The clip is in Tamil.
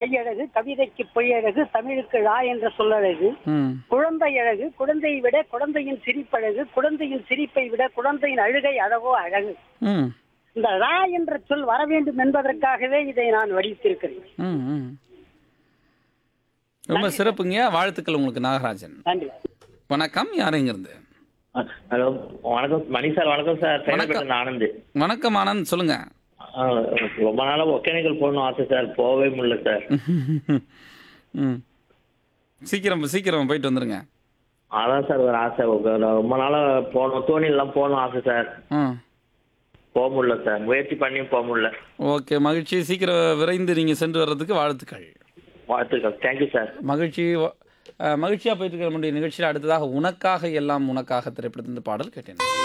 கையழகு கவிதைக்கு பொய்யழகு தமிழுக்கு ரா என்ற சொல்லழகு ம் குழந்தை அழகு குழந்தையை விட குழந்தையின் சிரிப்பழகு குழந்தையின் சிரிப்பை விட குழந்தையின் அழுகை அழகோ அழகு ம் இந்த ரா என்ற சொல் வர வேண்டும் என்பதற்காகவே இதை நான் வடித்திருக்கிறேன் ம் ம் ரொம்ப சிறப்புங்க வாழ்த்துக்கள் உங்களுக்கு நாகராஜன் நன்றி வணக்கம் யாருங்கிறது ஹலோ வணக்கம் மணி சார் வணக்கம் சார் சேலப்பேட்டை ஆனந்த் வணக்கம் ஆனந்த் சொல்லுங்க ஆ, ரொம்ப நாளா ஒகேனக்கல் போகணும் ஆசை சார் போகவே முடியல சார் ம் சீக்கிரம் சீக்கிரம் போயிட்டு வந்துருங்க அதான் சார் ஒரு ஆசை ஒரு ரொம்ப நாளா போகணும் தோணிலாம் போகணும் ஆசை சார் ம் போக முடியல சார் முயற்சி பண்ணியும் போக முடியல ஓகே மகிழ்ச்சி சீக்கிரம் விரைந்து நீங்கள் சென்று வர்றதுக்கு வாழ்த்துக்கள் வாழ்த்துக்கள் தேங்க்யூ சார் மகிழ்ச்சி அஹ், மகிழ்ச்சியா போயிட்டு இருக்கிற நம்முடைய நிகழ்ச்சியில் அடுத்ததாக உனக்காக எல்லாம் உனக்காக திரைப்படத்தின் பாடல் கேட்டேன்